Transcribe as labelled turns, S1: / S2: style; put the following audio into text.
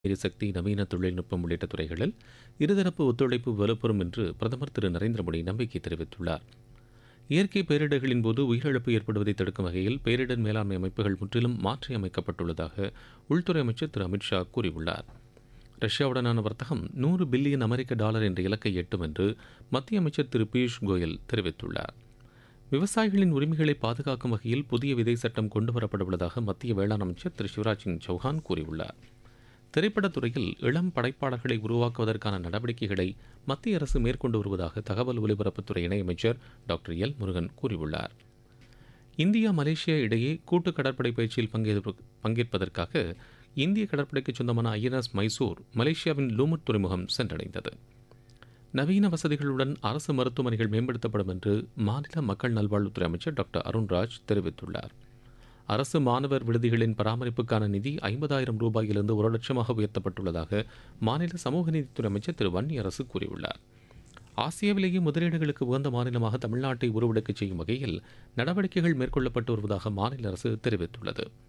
S1: எரிசக்தி நவீன தொழில்நுட்பம் உள்ளிட்ட துறைகளில் இருதரப்பு ஒத்துழைப்பு வலுப்பெறும் என்று பிரதமர் திரு நரேந்திர மோடி நம்பிக்கை தெரிவித்துள்ளார் இயற்கை பேரிடர்களின் போது உயிரிழப்பு ஏற்படுவதை தடுக்கும் வகையில் பேரிடர் மேலாண்மை அமைப்புகள் முற்றிலும் மாற்றியமைக்கப்பட்டுள்ளதாக உள்துறை அமைச்சர் திரு அமித்ஷா கூறியுள்ளார் ரஷ்யாவுடனான வர்த்தகம் நூறு பில்லியன் அமெரிக்க டாலர் என்ற இலக்கை எட்டும் என்று மத்திய அமைச்சர் திரு பியூஷ் கோயல் தெரிவித்துள்ளார் விவசாயிகளின் உரிமைகளை பாதுகாக்கும் வகையில் புதிய விதை சட்டம் கொண்டுவரப்பட உள்ளதாக மத்திய வேளாண் அமைச்சர் திரு சிவராஜ் சிங் சௌஹான் கூறியுள்ளார் திரைப்படத் துறையில் இளம் படைப்பாளர்களை உருவாக்குவதற்கான நடவடிக்கைகளை மத்திய அரசு மேற்கொண்டு வருவதாக தகவல் ஒலிபரப்புத்துறை இணையமைச்சர் டாக்டர் எல் முருகன் கூறியுள்ளார் இந்தியா மலேசியா இடையே கூட்டு கடற்படை பயிற்சியில் பங்கேற்ப பங்கேற்பதற்காக இந்திய கடற்படைக்கு சொந்தமான ஐஎன்எஸ் மைசூர் மலேசியாவின் லூமுட் துறைமுகம் சென்றடைந்தது நவீன வசதிகளுடன் அரசு மருத்துவமனைகள் மேம்படுத்தப்படும் என்று மாநில மக்கள் நல்வாழ்வுத்துறை அமைச்சர் டாக்டர் அருண்ராஜ் தெரிவித்துள்ளார் அரசு மாணவர் விடுதிகளின் பராமரிப்புக்கான நிதி ஐம்பதாயிரம் ரூபாயிலிருந்து ஒரு லட்சமாக உயர்த்தப்பட்டுள்ளதாக மாநில சமூக நீதித்துறை அமைச்சர் திரு வன்னி அரசு கூறியுள்ளார் ஆசியாவிலேயே முதலீடுகளுக்கு உகந்த மாநிலமாக தமிழ்நாட்டை உருவெடுக்கச் செய்யும் வகையில் நடவடிக்கைகள் மேற்கொள்ளப்பட்டு வருவதாக மாநில அரசு தெரிவித்துள்ளது